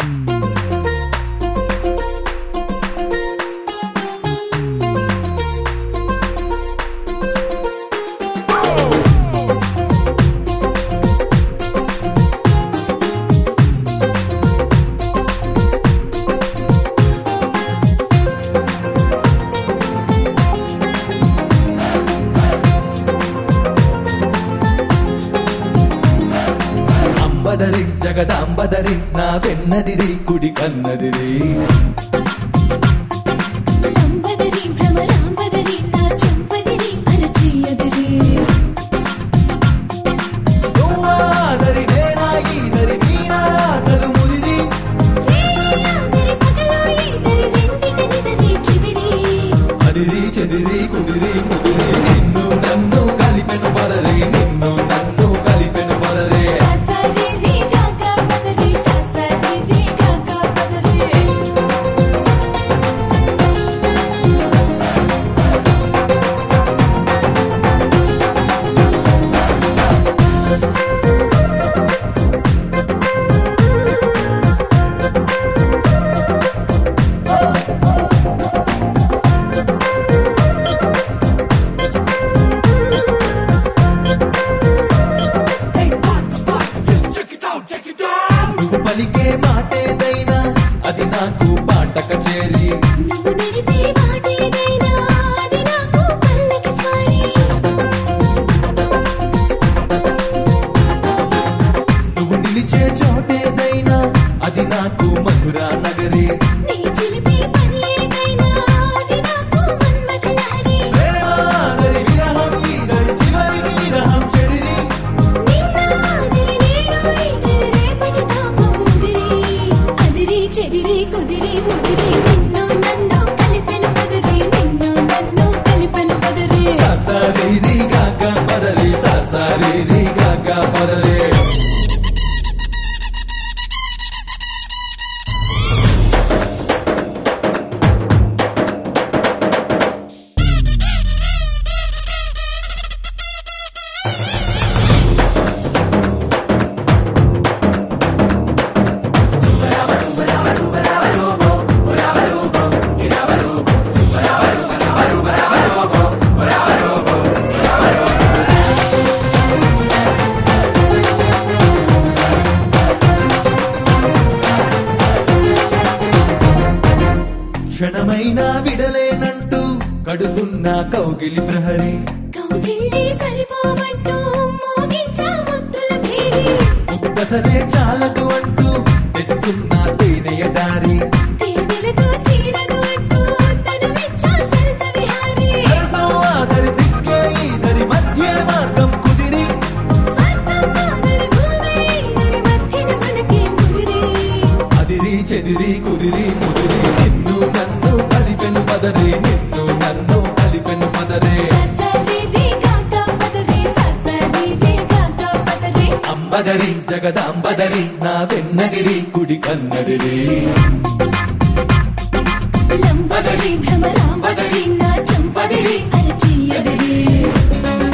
అంబదరి జగదాంబదరి నా వెన్నదిరి కుడి కన్నదిరి లంబదరి భ్రమరాంబదరి నా చెంపదిరి అరచేయదిరి నువ్వాదరి నేనా ఈదరి నీనా అసలు ముదిరి రేయాదరి పగలోయి దరి రెండిటనిదరి చెదిరి అదిరి చెదిరి కుదిరి ముదిరి నిన్ను నన్ను కలిపెను పదరి నిన్ను నన్ను కలిపెను పదరే ససరి రి గగ పదరి ససరి రి గగ పదరి నువ్వు పలికే మాటేదైనా అది నాకు పాట కచేరి నువ్వు నడిపే మాట ఏదైనా అది నాకు పల్లకి స్వారీ నువ్వు నిలిచే చోటేదైనా అది నాకు మధురా నగరి నీ చిలిపే పని ఏదైనా అది నాకు మన్మథ లహరి ప్రేమాదరి విరహం ఈదరి చివరికి విరహం చెదిరి నిన్నాదిరి నేడు ఇదిరి రేపటి తాపం ముదిరి అదిరి చెదిరి కుదిరి ముదిరి నిన్ను నన్ను కలిపెను పదరి నిన్ను నన్ను కలిపెను పదరి ససరి గాక పదరి ససరి గాక పదరే క్షణమైనా విడలేనంటూ కడుతున్న కౌగిలి ప్రహరి కౌగిళ్ళి సరిపోమంటూ మోగించా ముద్దుల భేరి ముక్కసలే చాలదు అంటూ తెస్తున్న తేనెయ దారి తేనెలతో తీరదు అంటూ తను మెచ్చా సరస విహారి సరసం ఆదరి సిక్కే ఈదరి మధ్య మార్గం కుదిరి స్వర్గం కాదరి భూమి ఇదరి మధ్యన మనకే ముదిరి అదిరి చెదిరి కుదిరి ముదిరి నిన్ను నన్ను కలిపెను పదరి నిన్ను నన్ను కలిపెను పదరే ససరి రి గగ పదరి ససరి రి గగ పదరి అంబదరి జగదాంబదరి నా వెన్నగిరి కుడి కన్నదిరి లంబదరి భ్రమరాంబదరి నా చంపదిరి అరచేయదిరి